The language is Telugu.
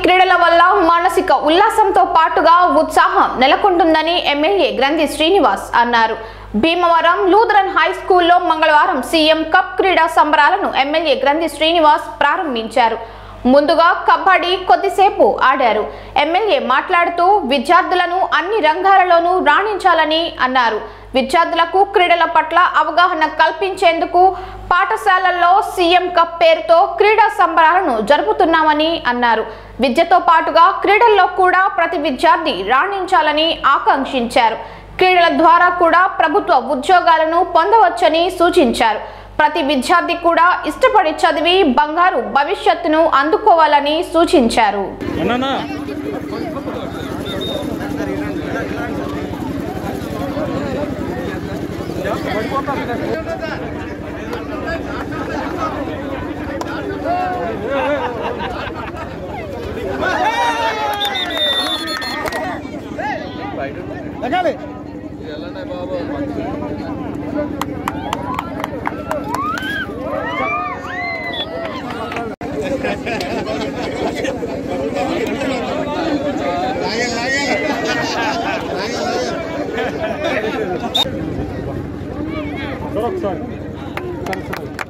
క్రీడల వల్ల మానసిక ఉల్లాసంతో పాటుగా ఉత్సాహం నెలకొంటుందని ఎమ్మెల్యే గ్రంథి శ్రీనివాస్ అన్నారు భీమవరం లూథరన్ హై స్కూల్లో మంగళవారం సీఎం కప్ క్రీడా సంబరాలను ఎమ్మెల్యే గ్రంథి శ్రీనివాస్ ప్రారంభించారు ముందుగా కబడ్డీ కొద్దిసేపు ఆడారు ఎమ్మెల్యే మాట్లాడుతూ విద్యార్థులను అన్ని రంగాలలోనూ రాణించాలని అన్నారు విద్యార్థులకు క్రీడల పట్ల అవగాహన కల్పించేందుకు పాఠశాలల్లో సీఎం కప్ పేరుతో క్రీడా సంబరాలను జరుపుతున్నామని అన్నారు విద్యతో పాటుగా క్రీడల్లో కూడా ప్రతి విద్యార్థి రాణించాలని ఆకాంక్షించారు క్రీడల ద్వారా కూడా ప్రభుత్వ ఉద్యోగాలను పొందవచ్చని సూచించారు ప్రతి విద్యార్థి కూడా ఇష్టపడి చదివి బంగారు భవిష్యత్తును అందుకోవాలని సూచించారు అన్నా ఒకసారి